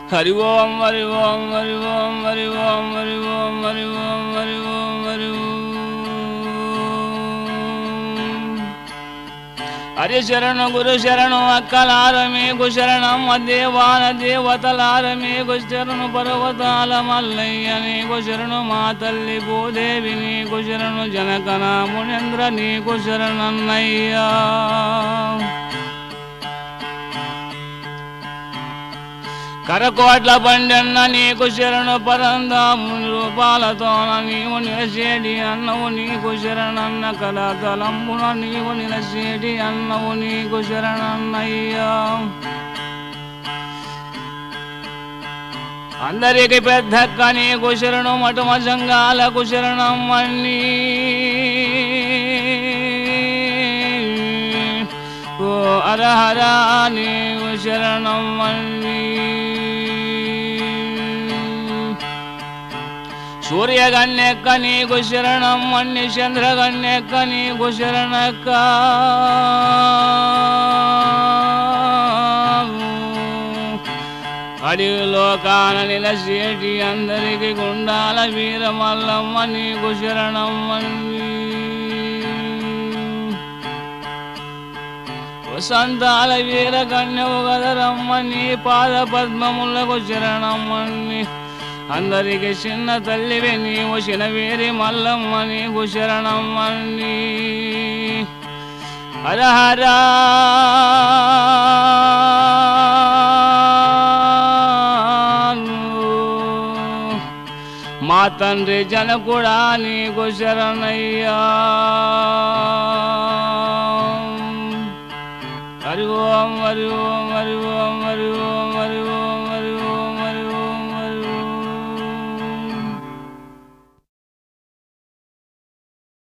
హరి ఓం హరి ఓం హరి ఓం హరి ఓం హరి ఓం హరి ఓం హరి ఓం హరి ఓం హరి శరణు గురు శరణు అక్కలార మీకు శరణం దేవాన దేవతలార మీకు శరణు పర్వతాల మల్లయ్య నీకు శరణు మా తల్లి భూదేవి నీకు శరణు జనకన మునేంద్ర నీకు శరణన్నయ్యా కరకోట్ల బండన్న నీకు శరణు పరందాము రూపాలతోన నీవు నిలసేటి అన్నవు నీకు శరణన్న కలతలంబున నీవు నిలసేటి అన్నవు నీకు శరణన్నయ్యా అందరికి పెద్దక్క నీకు శరణు మటుమ సంఘాలకు శరణం అన్నీ ఓ అరహరా నీవు శరణం అన్నీ సూర్యగణ్యక్క నీకు శరణం అన్ని చంద్రగణ్యక్క నీకు శరణక్క అడవిలో కాన నిలసేటి అందరికి గుండాల వీరమల్లమ్మ నీకు శరణం అన్నీ వసంతాల వీర కన్యవు గదరమ్మ నీ పాద పద్మములకు శరణమ్మని అందరికి చిన్న తల్లివి నీవు చినవేరి మల్లమ్మ నీకు శరణమ్మని హరహరా మా తండ్రి జనకుడా నీకు శరణయ్యా హరి ఓం హరి ఓం హరి ఓం హరి ఓం హరి ఓం